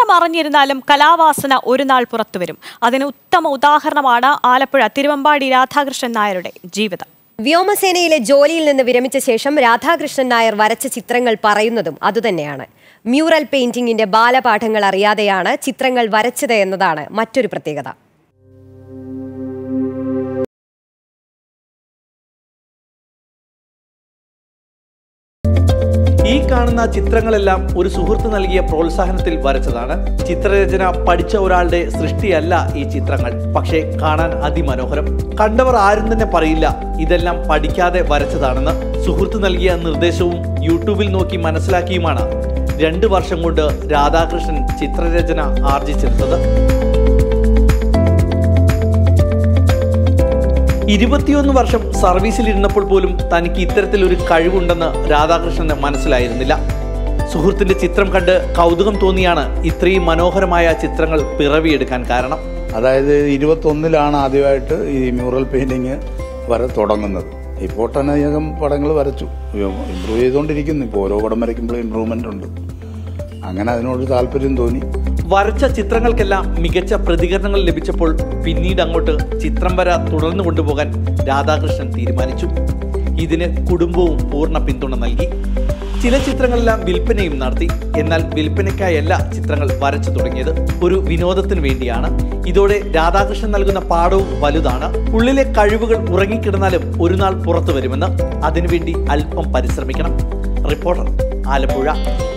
എത്ര മറഞ്ഞിരുന്നാലും കലാവാസന ഒരു നാൾ പുറത്തുവരും അതിന് ഉത്തമ ഉദാഹരണമാണ് ആലപ്പുഴ തിരുവമ്പാടി രാധാകൃഷ്ണൻ നായരുടെ ജീവിതം വ്യോമസേനയിലെ ജോലിയിൽ നിന്ന് വിരമിച്ച ശേഷം രാധാകൃഷ്ണൻ നായർ വരച്ച ചിത്രങ്ങൾ പറയുന്നതും അതുതന്നെയാണ് മ്യൂറൽ പെയിന്റിംഗിന്റെ ബാലപാഠങ്ങൾ അറിയാതെയാണ് ചിത്രങ്ങൾ വരച്ചത് എന്നതാണ് മറ്റൊരു പ്രത്യേകത ഈ കാണുന്ന ചിത്രങ്ങളെല്ലാം ഒരു സുഹൃത്ത് നൽകിയ പ്രോത്സാഹനത്തിൽ വരച്ചതാണ് ചിത്രരചന പഠിച്ച ഒരാളുടെ സൃഷ്ടിയല്ല ഈ ചിത്രങ്ങൾ പക്ഷേ കാണാൻ അതിമനോഹരം കണ്ടവർ ആരും തന്നെ പറയില്ല ഇതെല്ലാം പഠിക്കാതെ വരച്ചതാണെന്ന് സുഹൃത്ത് നൽകിയ നിർദ്ദേശവും യൂട്യൂബിൽ നോക്കി മനസ്സിലാക്കിയുമാണ് രണ്ട് വർഷം കൊണ്ട് രാധാകൃഷ്ണൻ ചിത്രരചന ആർജിച്ചെടുത്തത് ഇരുപത്തിയൊന്ന് വർഷം സർവീസിലിരുന്നപ്പോൾ പോലും തനിക്ക് ഇത്തരത്തിലൊരു കഴിവുണ്ടെന്ന് രാധാകൃഷ്ണന് മനസ്സിലായിരുന്നില്ല സുഹൃത്തിന്റെ ചിത്രം കണ്ട് കൗതുകം തോന്നിയാണ് ഇത്രയും മനോഹരമായ ചിത്രങ്ങൾ പിറവിയെടുക്കാൻ കാരണം അതായത് ഇരുപത്തൊന്നിലാണ് ആദ്യമായിട്ട് ഈ മ്യൂറൽ പെയിന്റിങ് വര തുടങ്ങുന്നത് ഇപ്പോൾ ഒട്ടനേകം പടങ്ങൾ വരച്ചു ഇമ്പ്രൂവ് ചെയ്തുകൊണ്ടിരിക്കുന്നു ഇപ്പോൾ ഓരോ പടം വരയ്ക്കുമ്പോഴും ഇമ്പ്രൂവ്മെന്റ് ഉണ്ട് അങ്ങനെ അതിനോട് താല്പര്യം തോന്നി വരച്ച ചിത്രങ്ങൾക്കെല്ലാം മികച്ച പ്രതികരണങ്ങൾ ലഭിച്ചപ്പോൾ പിന്നീട് അങ്ങോട്ട് ചിത്രം വര തുടർന്നു കൊണ്ടുപോകാൻ രാധാകൃഷ്ണൻ തീരുമാനിച്ചു ഇതിന് കുടുംബവും പൂർണ്ണ പിന്തുണ നൽകി ചില ചിത്രങ്ങളെല്ലാം വിൽപ്പനയും നടത്തി എന്നാൽ വിൽപ്പനയ്ക്കായല്ല ചിത്രങ്ങൾ വരച്ചു തുടങ്ങിയത് ഒരു വിനോദത്തിന് വേണ്ടിയാണ് ഇതോടെ രാധാകൃഷ്ണൻ നൽകുന്ന പാഠവും വലുതാണ് ഉള്ളിലെ കഴിവുകൾ ഉറങ്ങിക്കിടന്നാലും ഒരു നാൾ പുറത്തു വരുമെന്ന് അതിനുവേണ്ടി അല്പം പരിശ്രമിക്കണം റിപ്പോർട്ടർ ആലപ്പുഴ